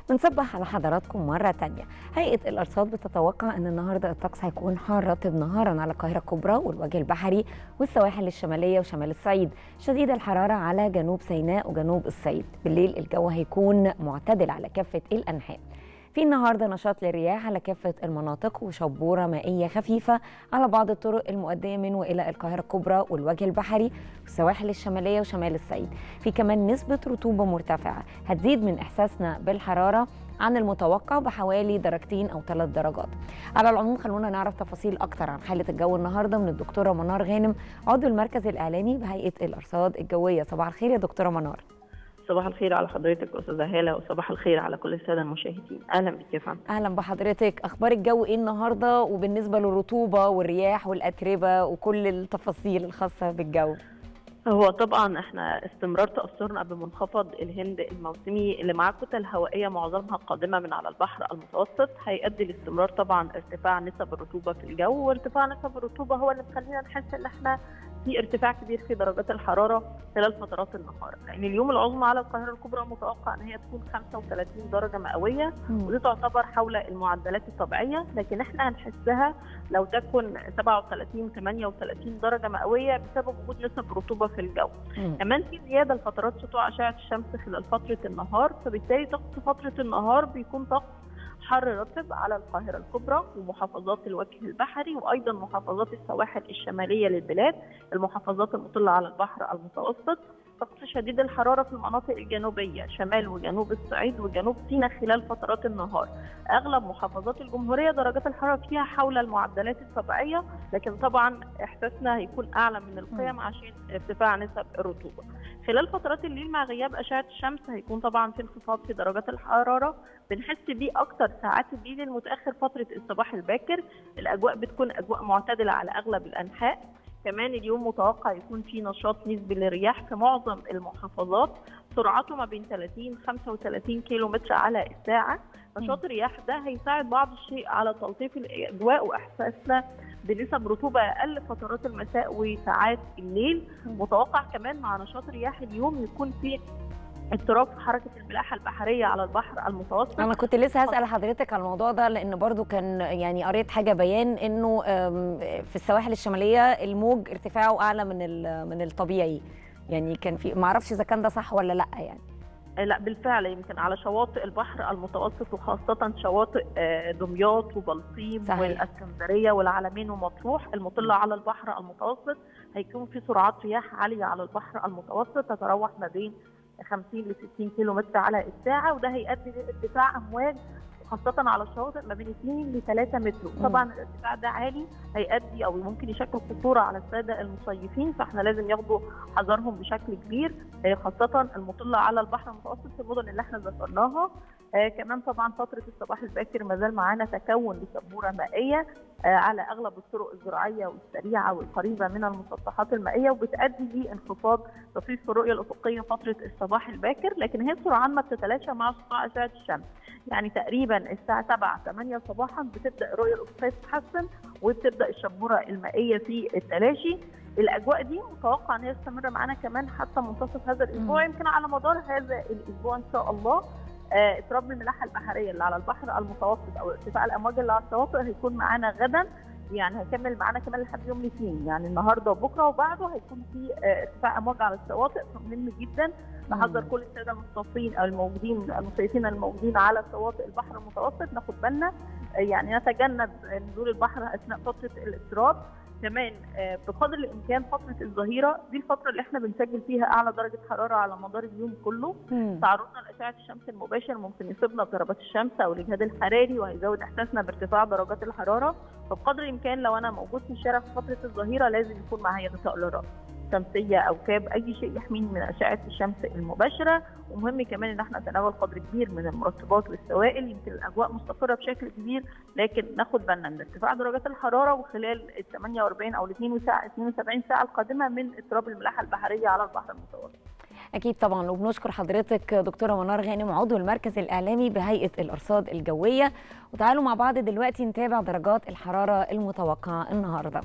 بنصبح على حضراتكم مرة تانية هيئة الأرصاد بتتوقع أن النهاردة الطقس هيكون حار رطب نهارا على القاهرة الكبرى والوجه البحري والسواحل الشمالية وشمال الصعيد شديد الحرارة على جنوب سيناء وجنوب الصعيد بالليل الجو هيكون معتدل على كافة الأنحاء في النهارده نشاط للرياح على كافه المناطق وشبوره مائيه خفيفه على بعض الطرق المؤديه من والى القاهره الكبرى والوجه البحري والسواحل الشماليه وشمال الصعيد في كمان نسبه رطوبه مرتفعه هتزيد من احساسنا بالحراره عن المتوقع بحوالي درجتين او ثلاث درجات. على العموم خلونا نعرف تفاصيل اكتر عن حاله الجو النهارده من الدكتوره منار غانم عضو المركز الاعلامي بهيئه الارصاد الجويه. صباح الخير يا دكتوره منار. صباح الخير على حضرتك استاذه هاله وصباح الخير على كل الساده المشاهدين اهلا بك يا فندم اهلا بحضرتك اخبار الجو ايه النهارده وبالنسبه للرطوبه والرياح والاتربه وكل التفاصيل الخاصه بالجو هو طبعا احنا استمرار تاثرنا بمنخفض الهند الموسمي اللي معاه كتل هوائيه معظمها قادمه من على البحر المتوسط هيؤدي لاستمرار طبعا ارتفاع نسب الرطوبه في الجو وارتفاع نسب الرطوبه هو اللي مخلينا نحس ان احنا في ارتفاع كبير في درجات الحراره خلال فترات النهار لان اليوم العظمى على القاهره الكبرى متوقع ان هي تكون 35 درجه مئويه ودي تعتبر حول المعدلات الطبيعيه لكن احنا هنحسها لو تكن 37 38 درجه مئويه بسبب وجود نسب رطوبه في الجو مم. كمان في زياده لفترات سطوع اشعه الشمس خلال فتره النهار فبالتالي طقس فتره النهار بيكون طقس حر رطب على القاهرة الكبرى ومحافظات الوجه البحري وأيضا محافظات السواحل الشمالية للبلاد المحافظات المطلة على البحر المتوسط طقس شديد الحرارة في المناطق الجنوبية شمال وجنوب الصعيد وجنوب سيناء خلال فترات النهار أغلب محافظات الجمهورية درجات الحرارة فيها حول المعدلات الطبيعية لكن طبعا إحساسنا هيكون أعلى من القيم عشان ارتفاع نسب الرطوبة خلال فترات الليل مع غياب أشعة الشمس هيكون طبعا في انخفاض في درجات الحرارة بنحس بيه أكتر ساعات الليل المتأخر فترة الصباح الباكر الأجواء بتكون أجواء معتدلة على أغلب الأنحاء كمان اليوم متوقع يكون في نشاط نسبي للرياح في معظم المحافظات سرعته ما بين 30 35 كيلو متر على الساعة نشاط الرياح ده هيساعد بعض الشيء على تلطيف الأجواء وإحساسنا بنسب رطوبة أقل فترات المساء وساعات الليل متوقع كمان مع نشاط رياح اليوم يكون في اضطراب في حركه الملاحه البحريه على البحر المتوسط انا كنت لسه هسال حضرتك على الموضوع ده لان برضو كان يعني قريت حاجه بيان انه في السواحل الشماليه الموج ارتفاعه اعلى من من الطبيعي يعني كان في ما اعرفش اذا كان ده صح ولا لا يعني لا بالفعل يمكن على شواطئ البحر المتوسط وخاصة شواطئ دمياط وبلطيم والاسكندرية والعلمين ومطروح المطلة على البحر المتوسط هيكون في سرعات رياح عالية على البحر المتوسط تتراوح ما بين 50 ل 60 كيلو متر على الساعة وده هيؤدي لارتفاع أمواج خاصة على الشواطئ ما بين 2 ل 3 متر، طبعا الارتفاع ده عالي هيؤدي أو ممكن يشكل خطورة على السادة المصيفين فاحنا لازم ياخدوا حذرهم بشكل كبير خاصة المطلة على البحر المتوسط في المدن اللي احنا ذكرناها آه كمان طبعا فترة الصباح الباكر ما زال معانا تكون لسبورة مائية آه على أغلب الطرق الزراعية والسريعة والقريبة من المسطحات المائية وبتؤدي لانخفاض طفيف في الرؤية الأفقية فترة الصباح الباكر لكن هي سرعان ما بتتلاشى مع سطوع أشعة الشمس يعني تقريبا الساعة 7 8 صباحا بتبدأ الرؤية الأفقية تتحسن وبتبدأ الشبورة المائية في التلاشي الاجواء دي متوقع ان هي تستمر معانا كمان حتى منتصف هذا الاسبوع يمكن على مدار هذا الاسبوع ان شاء الله اضطراب الملاحه البحريه اللي على البحر المتوسط او ارتفاع الامواج اللي على الشواطئ هيكون معانا غدا يعني هيكمل معانا كمان لحد يوم الاثنين يعني النهارده وبكره وبعده هيكون في ارتفاع امواج على الشواطئ فمهم جدا نحذر كل الساده المصطفين او الموجودين المصيفين الموجودين على شواطئ البحر المتوسط ناخد بالنا يعني نتجنب نزول البحر اثناء فتره الاضطراب كمان بقدر الامكان فتره الظهيره دي الفتره اللي احنا بنسجل فيها اعلى درجه حراره على مدار اليوم كله تعرضنا لاشعه الشمس المباشر ممكن يصيبنا بضربات الشمس او الاجهاد الحراري وهيزود احساسنا بارتفاع درجات الحراره فبقدر الامكان لو انا موجود في الشارع في فتره الظهيره لازم يكون معايا غطاء للراس شمسيه او كاب اي شيء يحميني من اشعه الشمس المباشره ومهم كمان ان احنا نتناول قدر كبير من المرطبات والسوائل يمكن الاجواء مستقره بشكل كبير لكن ناخد بالنا من ارتفاع درجات الحراره وخلال ال 48 او ال 72 ساعه القادمه من اضطراب الملاحه البحريه على البحر المتوسط. اكيد طبعا وبنشكر حضرتك دكتوره منار غانم عضو المركز الاعلامي بهيئه الارصاد الجويه وتعالوا مع بعض دلوقتي نتابع درجات الحراره المتوقعه النهارده.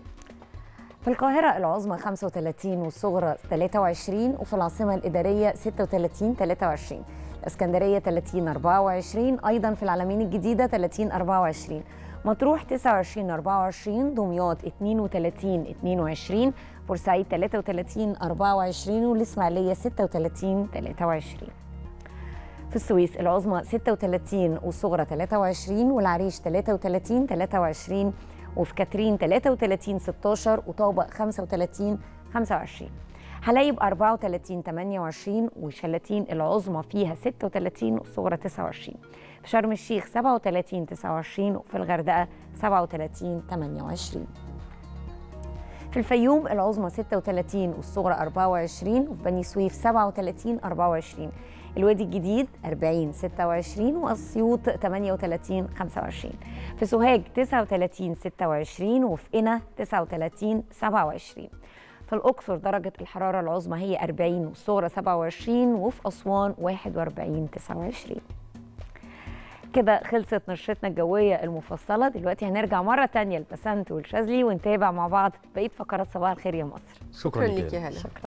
في القاهرة العظمى 35 والصغرى 23 وفي العاصمة الإدارية 36 23 اسكندريه 30 24 ايضا في العلمين الجديده 30 24 مطروح 29 24 دمياط 32 22 بورسعيد 33 24 والاسماعيليه 36 23 في السويس العظمى 36 والصغرى 23 والعريش 33 23 وفي كاترين 33 16 وطابق 35 25 حلايب 34 28 وشلاتين العظمى فيها 36 والصغرى 29 في شرم الشيخ 37 29 وفي الغردقه 37 28 في الفيوم العظمى 36 والصغرى 24 وفي بني سويف 37 24 الوادي الجديد 40 26 واسيوط 38 25 في سوهاج 39 26 وفي قنا 39 27 في الأقصر درجة الحرارة العظمى هي 40 والصغرى 27 وفي أسوان 41 29 كده خلصت نشرتنا الجوية المفصلة دلوقتي هنرجع مرة تانية لبسنت والشاذلي ونتابع مع بعض بقية فقرات صباح الخير يا مصر شكرا شكرا لك لك يا هلا شكرا